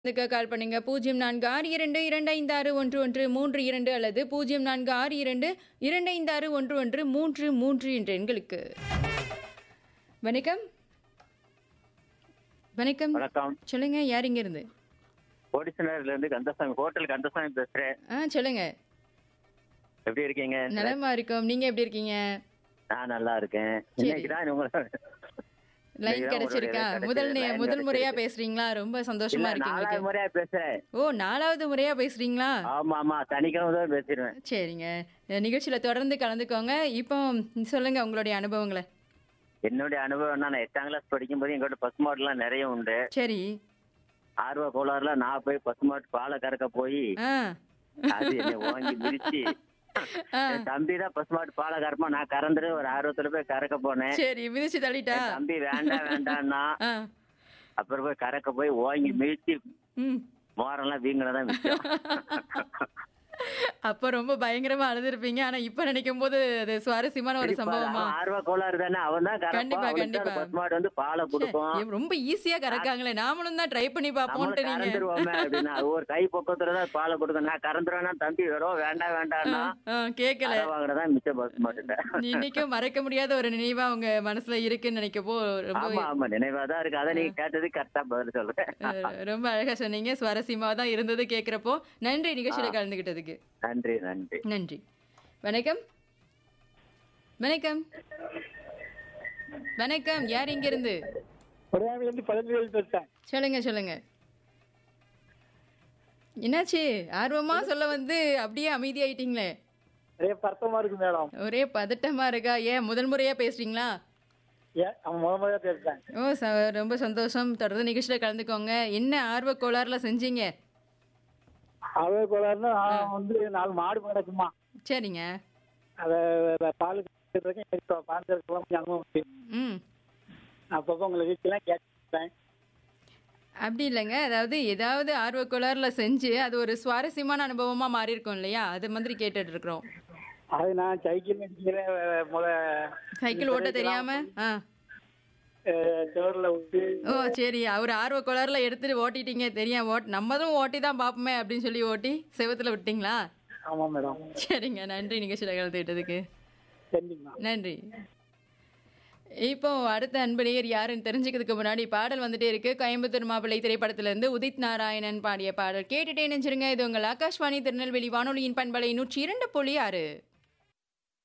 இதுக்கு கால் பண்ணுங்க பூஜ்ஜியம் நான்கு ஆறு இரண்டு இரண்டு ஐந்து ஆறு ஒன்று ஒன்று மூன்று இரண்டு அல்லது பூஜ்ஜியம் நான்கு ஆறு இரண்டு இரண்டு ஐந்து ஆறு ஒன்று ஒன்று மூன்று மூன்று என்ற எண்களுக்கு வணக்கம் வணக்கம் வணக்கம் சொல்லுங்க யார் இங்க இருந்து கோடிசனர்ல இருந்து கந்தசாமி ஹோட்டல் கந்தசாமி பேசுறேன் ஆ சொல்லுங்க எப்படி இருக்கீங்க நலமா இருக்கோம் நீங்க எப்படி இருக்கீங்க நான் நல்லா இருக்கேன் இன்னைக்கு தான் உங்களை லைன் இன்னைக்கு தான் கிடைச்சிருக்கா உங்களுடைய முதல் கிடைச்சது. நே- line முதல் முறையா கிடைச்சிருக்கு. பேசுறீங்களா ரொம்ப இல்ல சந்தோஷமா இருக்கு நாலாவது உங்களுக்கு முறையா பேசுறேன் ஓ நாலாவது முறையா பேசுறீங்களா ஆமா ஆமா சனிக்கிழமை தான் பேசிடுவேன் சரிங்க நிகழ்ச்சியில தொடர்ந்து கலந்துக்கோங்க இப்போ சொல்லுங்க உங்களுடைய அனுபவங்களை என்னுடைய அனுபவம் நான் எட்டாம் கிளாஸ் படிக்கும்போது எங்கள்கிட்ட பசுமாடுலாம் நிறைய உண்டு சரி ஆர்வ கோளாறுல நான் போய் பசுமாட்டு பாலை கறக்க போய் ஆ அது என்னை வாங்கி மிதிச்சு ஆ. என் தம்பி தான் பசுமாட்டு பாலை கறப்பா நான் கறந்துட்டு ஒரு ஆர்வத்துல போய் கறக்க போனேன் சரி மிதிச்சு தள்ளிட்டா என் தம்பி வேண்டாம் வேண்டாம்னா ஆ அப்புறம் போய் கறக்க போய் வாங்கி மிதிச்சு ம் மோரெல்லாம் வீங்கினதான் மிச்சம் அப்ப ரொம்ப பயங்கரமா அழுதுருப்பீங்க ஆனா இப்ப நினைக்கும் போது அது சுவாரஸ்யமான ஒரு சரிப்பா, சம்பவமா அவன் ஆர்வ கோளாறு தானே அவன் தான் கண்டிப்பா, கண்டிப்பா. பசுமாடு வந்து பாலை கொடுக்கும் ஏ, ரொம்ப ஈஸியா கறக்காங்களே நாமளும் தான் ட்ரை பண்ணி பாப்போம்ட்டு நம்மளும் நீங்க கறந்துருவோமே அப்படின்னா அது ஒரு கை பக்கத்துல தான் பாலை கொடுக்கும் நான் கறந்துருவேன்னா தம்பி வெறும் வேண்டாம் வேண்டாம்னா ஆ, கேட்கல அதை வாங்கினதான் மிச்சம் பசுமாட்டுட்ட இன்னைக்கும் மறக்க முடியாத ஒரு நினைவா உங்க மனசுல இருக்குன்னு நினைக்கப்போ ரொம்ப ஆமா ஆமா நினைவா தான் இருக்கு அதை நீங்க கேட்டது கரெக்டா பதில் சொல்றேன் அஹ், ரொம்ப அழகா சொன்னீங்க சுவாரஸ்யமா தான் இருந்தது கேக்குறப்போ நன்றி நிகழ்ச்சியில கலந்துகிட்டதுக்கு நன்றி நன்றி நன்றி வணக்கம் வணக்கம் வணக்கம் யார் இங்க இருந்து இருந்து பழனிவேல் பேசுறேன் சொல்லுங்க சொல்லுங்க என்னாச்சு ஆர்வமா சொல்ல வந்து அப்படியே அமைதியாயிட்டீங்களே நிறைய பர்த்தமா இருக்கு மேடம் ஒரே பதட்டமா இருக்கா ஏன் முதல் முறையா பேசுறீங்களா ஏன் அவன் முத முறையா பேசுறேன் ஓ ச ரொம்ப சந்தோஷம் தொடர்ந்து நிகழ்ச்சியில கலந்துக்கோங்க என்ன ஆர்வ கோளாறுல செஞ்சீங்க அவே கோளாறுனா வந்து நாலு மாடு கிடக்குமா சரிங்க அதை பால் பாஞ்சதுக்கெல்லாம் கொஞ்சம் அனுபவம் இருக்கு. ம் அப்பப்போ உங்களை வீட்டுலாம் கேட்டேன் அப்படி இல்லைங்க அதாவது ஏதாவது ஆர்வ கோளாறுல செஞ்சு அது ஒரு சுவாரஸ்யமான அனுபவமா மாறி இருக்கும் இல்லையா அது மாதிரி கேட்டுட்டு இருக்கிறோம் அது நான் சைக்கிள் அடிக்கிற முத சைக்கிள் ஓட்ட தெரியாம ஆ சோர்ல விட்டு ஓ சரி அவர் ஆர்வ கோளாறுல எடுத்துட்டு ஓட்டிட்டீங்க தெரியும் ஓட் நம்மளும் ஓட்டி தான் பார்ப்போமே அப்படின்னு சொல்லி ஓட்டி செவத்துல விட்டீங்களா ஆமா மேடம் சரிங்க நன்றி நிகழ்ச்சியில் கலந்துக்கிட்டதுக்கு சரிங்கண்ணா நன்றி இப்போ அடுத்த அன்பனையர் யாருன்னு தெரிஞ்சுக்கிறதுக்கு முன்னாடி பாடல் வந்துட்டே இருக்கு கோயம்புத்தூர் மாப்பிள்ளை திரைப்படத்திலிருந்து உதித் நாராயணன் பாடிய பாடல் கேட்டுட்டே நினைச்சிருங்க இது உங்கள் ஆகாஷ்வாணி திருநெல்வேலி வானொலியின் பண்பலை நூற்றி இரண்டு புள்ளி ஆறு